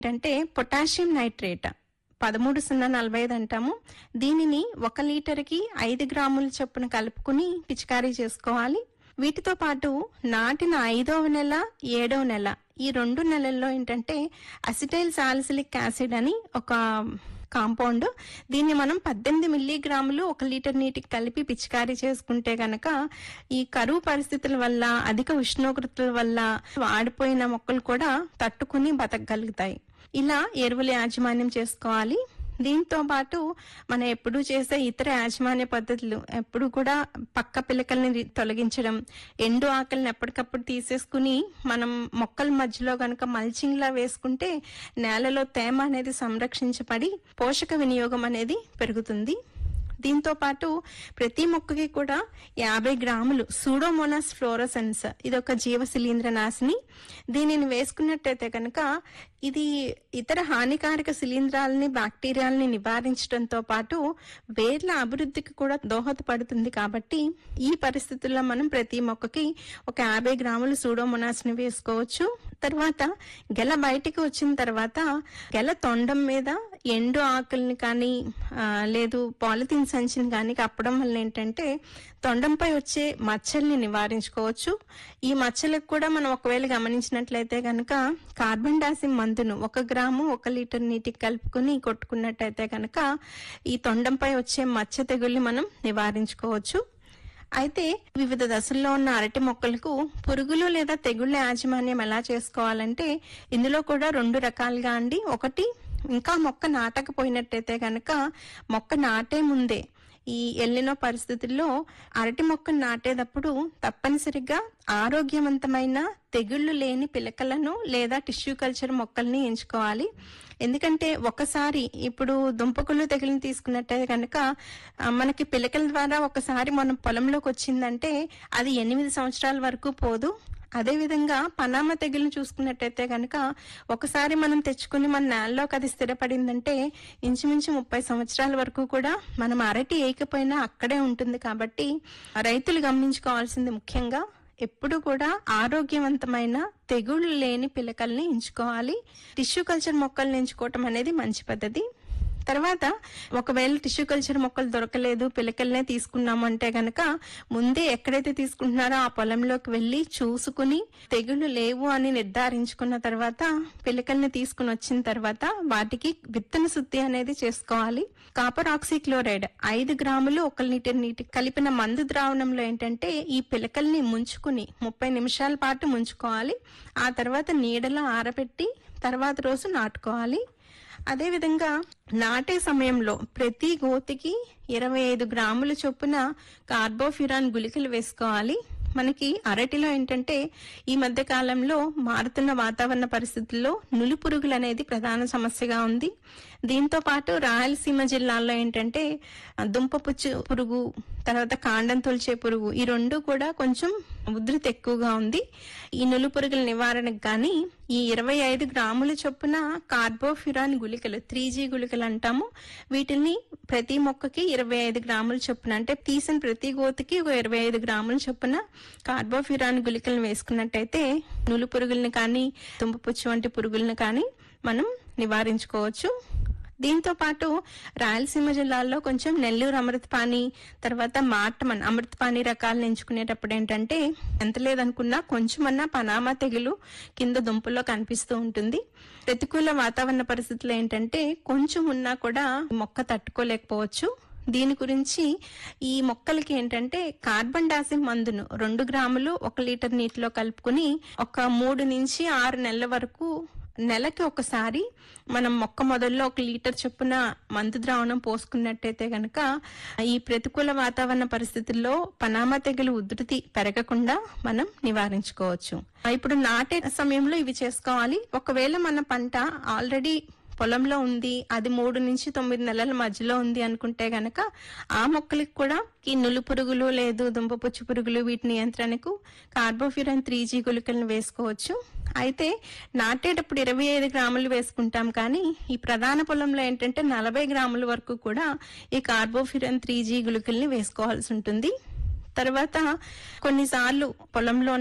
అంటే potassium nitrate పదమూడు సున్నా నలభై ఐదు అంటాము దీనిని ఒక లీటర్కి ఐదు గ్రాముల చొప్పున కలుపుకుని పిచికారీ చేసుకోవాలి వీటితో పాటు నాటిన ఐదవ నెల ఏడవ నెల ఈ రెండు నెలల్లో ఏంటంటే అసిటైల్ సాలిసిలిక్ యాసిడ్ అని ఒక కాంపౌండ్ దీన్ని మనం పద్దెనిమిది మిల్లీగ్రాములు ఒక లీటర్ నీటికి కలిపి పిచికారీ చేసుకుంటే గనక ఈ కరువు పరిస్థితుల వల్ల అధిక ఉష్ణోగ్రతల వల్ల వాడిపోయిన మొక్కలు కూడా తట్టుకుని బతకగలుగుతాయి ఇలా ఎరువుల యాజమాన్యం చేసుకోవాలి దీంతో పాటు మనం ఎప్పుడు చేసే ఇతర యాజమాన్య పద్ధతులు ఎప్పుడు కూడా పక్క పిలకల్ని రి- తొలగించడం ఎండు ఆకలిని ఎప్పటికప్పుడు తీసేసుకుని మనం మొక్కల మధ్యలో గనక మల్చింగ్ లా వేసుకుంటే నేలలో తేమ అనేది సంరక్షించబడి పోషక వినియోగం అనేది పెరుగుతుంది దీంతో పాటు ప్రతి మొక్కకి కూడా యాభై గ్రాములు సూడోమోనాస్ ఫ్లోరోసెన్స్ ఇది ఒక జీవ శిలీంద్ర నాశిని దీనిని వేసుకున్నట్టయితే కనుక ఇది ఇతర హానికారక శిలీంధ్రాలని బ్యాక్టీరియాలని నివారించడంతో పాటు వేర్ల అభివృద్ధికి కూడా దోహదపడుతుంది కాబట్టి ఈ పరిస్థితుల్లో మనం ప్రతి మొక్కకి ఒక యాభై గ్రాములు సూడోమోనాస్ ని వేసుకోవచ్చు తర్వాత గెల బయటికి వచ్చిన తర్వాత గెల తొండం మీద ఎండు ఆకుల్ని కానీ ఆ, లేదు పాలిథిన్ సంచిని కానీ కప్పడం వల్ల ఏంటంటే తొండంపై వచ్చే మచ్చల్ని నివారించుకోవచ్చు ఈ మచ్చలకు కూడా మనం ఒకవేళ గమనించినట్లయితే కనుక కార్బన్ డాసిమ్ మందును ఒక గ్రాము ఒక లీటర్ నీటికి కలుపుకుని కొట్టుకున్నట్టయితే కనుక ఈ తొండంపై వచ్చే మచ్చ తెగుల్ని మనం నివారించుకోవచ్చు అయితే వివిధ దశల్లో ఉన్న అరటి మొక్కలకు పురుగులు లేదా తెగుళ్ళ యాజమాన్యం ఎలా చేసుకోవాలంటే ఇందులో కూడా రెండు రకాలుగా అండి ఒకటి ఇంకా మొక్క నాటకపోయినట్టయితే గనక మొక్క నాటే ముందే ఈ ఎల్లినో పరిస్థితుల్లో అరటి మొక్కను నాటేటప్పుడు తప్పనిసరిగా ఆరోగ్యవంతమైన తెగుళ్ళు లేని పిలకలను లేదా టిష్యూ కల్చర్ మొక్కల్ని ఎంచుకోవాలి ఎందుకంటే ఒకసారి ఇప్పుడు దుంపకుళ్ళు తెగులుని తీసుకున్నట్టయితే కనుక ఆ, మనకి పిలకల ద్వారా ఒకసారి మనం పొలంలోకి వచ్చిందంటే అది ఎనిమిది సంవత్సరాల వరకు పోదు అదే విధంగా పనామ తెగులు చూసుకున్నట్టయితే కనుక ఒకసారి మనం తెచ్చుకుని మన నేలలోకి అది స్థిరపడిందంటే ఇంచుమించు ముప్పై సంవత్సరాల వరకు కూడా మనం అరటి ఏకపోయినా అక్కడే ఉంటుంది కాబట్టి రైతులు గమనించుకోవాల్సింది ముఖ్యంగా ఎప్పుడు కూడా ఆరోగ్యవంతమైన తెగుళ్ళు లేని పిలకల్ని ఎంచుకోవాలి టిష్యూ కల్చర్ మొక్కల్ని ఎంచుకోవటం అనేది మంచి పద్ధతి తర్వాత ఒకవేళ టిష్యూ కల్చర్ మొక్కలు దొరకలేదు పిలకల్నే తీసుకున్నాము అంటే గనక ముందే ఎక్కడైతే తీసుకుంటున్నారో ఆ పొలంలోకి వెళ్ళి చూసుకుని తెగులు లేవు అని నిర్ధారించుకున్న తర్వాత పిలకల్ని తీసుకుని వచ్చిన తర్వాత వాటికి విత్తన శుద్ధి అనేది చేసుకోవాలి కాపర్ ఆక్సిక్లోరైడ్ ఐదు గ్రాములు ఒక లీటర్ నీటి కలిపిన మందు ద్రావణంలో ఏంటంటే ఈ పిలకల్ని ముంచుకుని ముప్పై నిమిషాల పాటు ముంచుకోవాలి ఆ తర్వాత నీడలో ఆరబెట్టి తర్వాత రోజు నాటుకోవాలి అదేవిధంగా నాటే సమయంలో ప్రతి గోతికి ఇరవై ఐదు గ్రాముల చొప్పున కార్బోఫ్యూరాన్ గుళికలు వేసుకోవాలి మనకి అరటిలో ఏంటంటే ఈ మధ్య కాలంలో మారుతున్న వాతావరణ పరిస్థితుల్లో నులి పురుగులు అనేది ప్రధాన సమస్యగా ఉంది దీంతో పాటు రాయలసీమ జిల్లాలో ఏంటంటే ఆ, దుంపపుచ్చు పురుగు తర్వాత కాండం తొలిచే పురుగు ఈ రెండు కూడా కొంచెం ఉధృతి ఎక్కువగా ఉంది ఈ నులు పురుగుల నివారణకు గాని ఈ ఇరవై ఐదు గ్రాముల చొప్పున కార్బోఫ్యురాన్ గుళికలు త్రీ జీ గుళికలు అంటాము వీటిని ప్రతి మొక్కకి ఇరవై ఐదు గ్రాముల చొప్పున అంటే తీసిన ప్రతి గోతికి ఒక ఇరవై ఐదు గ్రాముల చొప్పున కార్బోఫ్యురాన్ గుళికలను వేసుకున్నట్టయితే నులు పురుగుల్ని కానీ తుంపపుచ్చు వంటి పురుగుల్ని కానీ మనం నివారించుకోవచ్చు దీంతో పాటు రాయలసీమ జిల్లాలో కొంచెం నెల్లూరు అమృతపాణి తర్వాత మార్టమన్ అమృతపాణి రకాలను ఎంచుకునేటప్పుడు ఏంటంటే ఎంత లేదనుకున్నా కొంచెమన్నా పనామా తెగులు కింద దుంపల్లో కనిపిస్తూ ఉంటుంది ప్రతికూల వాతావరణ పరిస్థితులు ఏంటంటే కొంచెం ఉన్నా కూడా మొక్క తట్టుకోలేకపోవచ్చు దీని గురించి ఈ మొక్కలకి ఏంటంటే కార్బన్ డాసిమ్ మందును రెండు గ్రాములు ఒక లీటర్ నీటిలో కలుపుకుని ఒక మూడు నుంచి ఆరు నెలల వరకు నెలకి ఒకసారి మనం మొక్క మొదల్లో ఒక లీటర్ చొప్పున మందు ద్రావణం పోసుకున్నట్టయితే గనక ఈ ప్రతికూల వాతావరణ పరిస్థితుల్లో పనామా తెగులు ఉధృతి పెరగకుండా మనం నివారించుకోవచ్చు ఇప్పుడు నాటే సమయంలో ఇవి చేసుకోవాలి ఒకవేళ మన పంట ఆల్రెడీ పొలంలో ఉంది అది మూడు నుంచి తొమ్మిది నెలల మధ్యలో ఉంది అనుకుంటే గనక ఆ మొక్కలకు కూడా ఈ నులు పురుగులు లేదు దుంపపుచ్చు పురుగులు వీటి నియంత్రణకు కార్బోఫ్యూరన్ త్రీ జీ గుళికలను వేసుకోవచ్చు అయితే నాటేటప్పుడు ఇరవై ఐదు గ్రాములు వేసుకుంటాం కానీ ఈ ప్రధాన పొలంలో ఏంటంటే నలభై గ్రాముల వరకు కూడా ఈ కార్బోఫ్యూరన్ త్రీ జీ గుళికల్ని వేసుకోవాల్సి ఉంటుంది తర్వాత కొన్నిసార్లు పొలంలోనే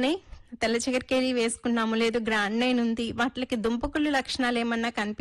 తెల్ల చిగరికేరి వేసుకున్నాము లేదు గ్రాండ్ నైన్ ఉంది వాటికి దుంపకుళ్ళు లక్షణాలు ఏమన్నా కనిపి